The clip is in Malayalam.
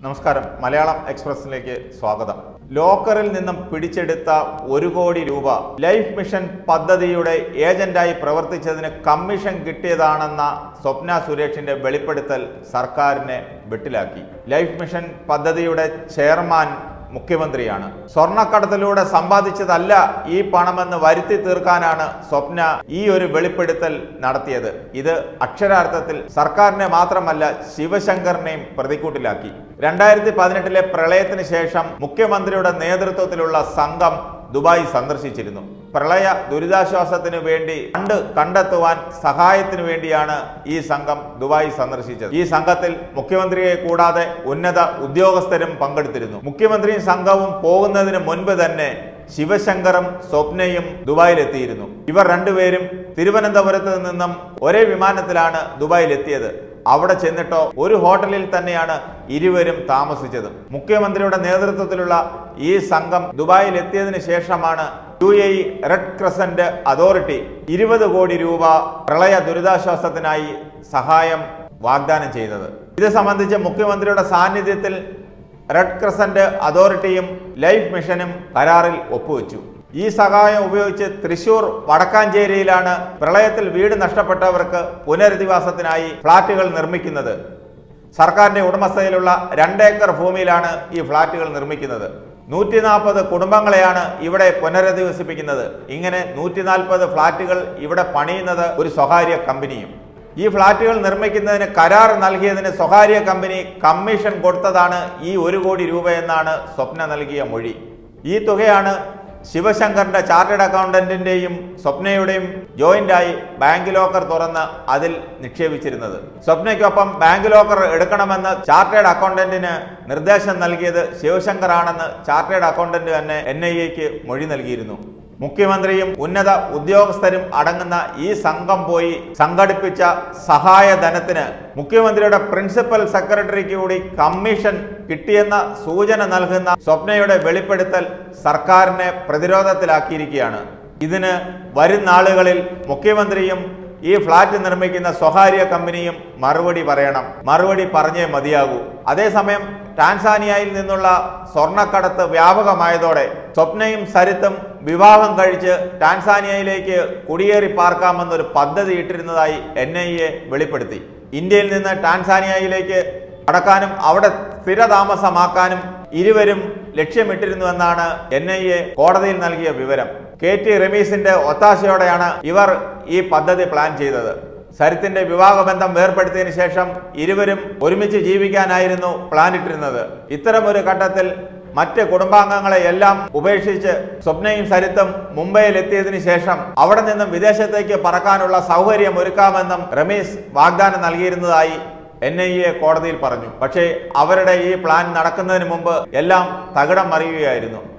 നമസ്കാരം മലയാളം എക്സ്പ്രസിലേക്ക് സ്വാഗതം ലോക്കറിൽ നിന്നും പിടിച്ചെടുത്ത ഒരു കോടി രൂപ ലൈഫ് മിഷൻ പദ്ധതിയുടെ ഏജന്റായി പ്രവർത്തിച്ചതിന് കമ്മീഷൻ കിട്ടിയതാണെന്ന സ്വപ്ന സുരേഷിന്റെ വെളിപ്പെടുത്തൽ സർക്കാരിനെ വെട്ടിലാക്കി ലൈഫ് മിഷൻ പദ്ധതിയുടെ ചെയർമാൻ മുഖ്യമന്ത്രിയാണ് സ്വർണ്ണക്കടത്തിലൂടെ സമ്പാദിച്ചതല്ല ഈ പണമെന്ന് വരുത്തി തീർക്കാനാണ് സ്വപ്ന ഈ ഒരു വെളിപ്പെടുത്തൽ നടത്തിയത് ഇത് അക്ഷരാർത്ഥത്തിൽ സർക്കാരിനെ മാത്രമല്ല ശിവശങ്കറിനെയും പ്രതിക്കൂട്ടിലാക്കി രണ്ടായിരത്തി പതിനെട്ടിലെ പ്രളയത്തിന് ശേഷം മുഖ്യമന്ത്രിയുടെ നേതൃത്വത്തിലുള്ള സംഘം ദുബായ് സന്ദർശിച്ചിരുന്നു പ്രളയ ദുരിതാശ്വാസത്തിന് വേണ്ടി ഫണ്ട് കണ്ടെത്തുവാൻ സഹായത്തിനു വേണ്ടിയാണ് ഈ സംഘം ദുബായ് സന്ദർശിച്ചത് ഈ സംഘത്തിൽ മുഖ്യമന്ത്രിയെ കൂടാതെ ഉന്നത ഉദ്യോഗസ്ഥരും പങ്കെടുത്തിരുന്നു മുഖ്യമന്ത്രിയും സംഘവും പോകുന്നതിന് മുൻപ് തന്നെ ശിവശങ്കറും സ്വപ്നയും ദുബായിലെത്തിയിരുന്നു ഇവർ രണ്ടുപേരും തിരുവനന്തപുരത്ത് നിന്നും ഒരേ വിമാനത്തിലാണ് ദുബായിലെത്തിയത് അവിടെ ചെന്നിട്ടോ ഒരു ഹോട്ടലിൽ തന്നെയാണ് ഇരുവരും താമസിച്ചത് മുഖ്യമന്ത്രിയുടെ നേതൃത്വത്തിലുള്ള ഈ സംഘം ദുബായിൽ എത്തിയതിനു ശേഷമാണ് U A E red crescent authority ഇരുപത് കോടി രൂപ പ്രളയ ദുരിതാശ്വാസത്തിനായി സഹായം വാഗ്ദാനം ചെയ്തത് ഇത് സംബന്ധിച്ച് മുഖ്യമന്ത്രിയുടെ സാന്നിധ്യത്തിൽ റെഡ് ക്രസന്റ് അതോറിറ്റിയും ലൈഫ് മിഷനും കരാറിൽ ഒപ്പുവെച്ചു ഈ സഹായം ഉപയോഗിച്ച് തൃശൂർ വടക്കാഞ്ചേരിയിലാണ് പ്രളയത്തിൽ വീട് നഷ്ടപ്പെട്ടവർക്ക് പുനരധിവാസത്തിനായി ഫ്ളാറ്റുകൾ നിർമ്മിക്കുന്നത് സർക്കാരിന്റെ ഉടമസ്ഥതയിലുള്ള രണ്ടേക്കർ ഭൂമിയിലാണ് ഈ ഫ്ളാറ്റുകൾ നിർമ്മിക്കുന്നത് നൂറ്റി നാൽപ്പത് കുടുംബങ്ങളെയാണ് ഇവിടെ പുനരധിവസിപ്പിക്കുന്നത് ഇങ്ങനെ നൂറ്റി നാൽപ്പത് ഫ്ളാറ്റുകൾ ഇവിടെ പണിയുന്നത് ഒരു സ്വകാര്യ കമ്പനിയും ഈ ഫ്ളാറ്റുകൾ നിർമ്മിക്കുന്നതിന് കരാർ നൽകിയതിന് സ്വകാര്യ കമ്പനി കമ്മീഷൻ കൊടുത്തതാണ് ഈ ഒരു കോടി രൂപയെന്നാണ് സ്വപ്ന നൽകിയ മൊഴി ഈ തുകയാണ് ശിവശങ്കറിന്റെ ചാർട്ടേഡ് അക്കൗണ്ടന്റിന്റെയും സ്വപ്നയുടെയും ജോയിന്റായി ബാങ്ക് ലോക്കർ തുറന്ന് അതിൽ നിക്ഷേപിച്ചിരുന്നത് സ്വപ്നയ്ക്കൊപ്പം ബാങ്ക് ലോക്കർ എടുക്കണമെന്ന് ചാർട്ടേഡ് അക്കൗണ്ടന്റിന് നിർദ്ദേശം നൽകിയത് ശിവശങ്കർ ആണെന്ന് ചാർട്ടേഡ് അക്കൗണ്ടന്റ് തന്നെ എൻ ഐ എക്ക് മൊഴി നൽകിയിരുന്നു മുഖ്യമന്ത്രിയും ഉന്നത ഉദ്യോഗസ്ഥരും അടങ്ങുന്ന ഈ സംഘം പോയി സംഘടിപ്പിച്ച സഹായ ധനത്തിന് മുഖ്യമന്ത്രിയുടെ പ്രിൻസിപ്പൽ സെക്രട്ടറിക്ക് കൂടി കമ്മീഷൻ കിട്ടിയെന്ന സൂചന നൽകുന്ന സ്വപ്നയുടെ വെളിപ്പെടുത്തൽ സർക്കാരിനെ പ്രതിരോധത്തിലാക്കിയിരിക്കുകയാണ് ഇതിന് വരും നാളുകളിൽ മുഖ്യമന്ത്രിയും ഈ ഫ്ളാറ്റ് നിർമ്മിക്കുന്ന സ്വകാര്യ കമ്പനിയും മറുപടി പറയണം മറുപടി പറഞ്ഞേ മതിയാകൂ അതേസമയം ടാൻസാനിയയിൽ നിന്നുള്ള സ്വർണ്ണക്കടത്ത് വ്യാപകമായതോടെ സ്വപ്നയും സരിത്തും വിവാഹം കഴിച്ച് ടാൻസാനിയയിലേക്ക് കുടിയേറി പാർക്കാമെന്നൊരു പദ്ധതി ഇട്ടിരുന്നതായി എൻ ഐ എ വെളിപ്പെടുത്തി ഇന്ത്യയിൽ നിന്ന് ടാൻസാനിയയിലേക്ക് കടക്കാനും അവിടെ സ്ഥിരതാമസമാക്കാനും ഇരുവരും ലക്ഷ്യമിട്ടിരുന്നുവെന്നാണ് എൻ ഐ എ കോടതിയിൽ നൽകിയ വിവരം കെ ടി റമീസിന്റെ ഒത്താശയോടെയാണ് ഇവർ ഈ പദ്ധതി പ്ലാൻ ചെയ്തത് സരിത്തിന്റെ വിവാഹബന്ധം വേർപ്പെടുത്തിയതിനു ശേഷം ഇരുവരും ഒരുമിച്ച് ജീവിക്കാനായിരുന്നു പ്ലാൻ ഇട്ടിരുന്നത് ഇത്തരമൊരു ഘട്ടത്തിൽ മറ്റ് കുടുംബാംഗങ്ങളെ എല്ലാം ഉപേക്ഷിച്ച് സ്വപ്നയും സരിത്തും മുംബൈയിൽ എത്തിയതിനു ശേഷം അവിടെ നിന്നും വിദേശത്തേക്ക് പറക്കാനുള്ള സൗകര്യം ഒരുക്കാമെന്നും റമീസ് വാഗ്ദാനം നൽകിയിരുന്നതായി എൻ ഐ എ കോടതിയിൽ പറഞ്ഞു പക്ഷേ അവരുടെ ഈ പ്ലാൻ നടക്കുന്നതിന് മുമ്പ് എല്ലാം തകിടം മറിയുകയായിരുന്നു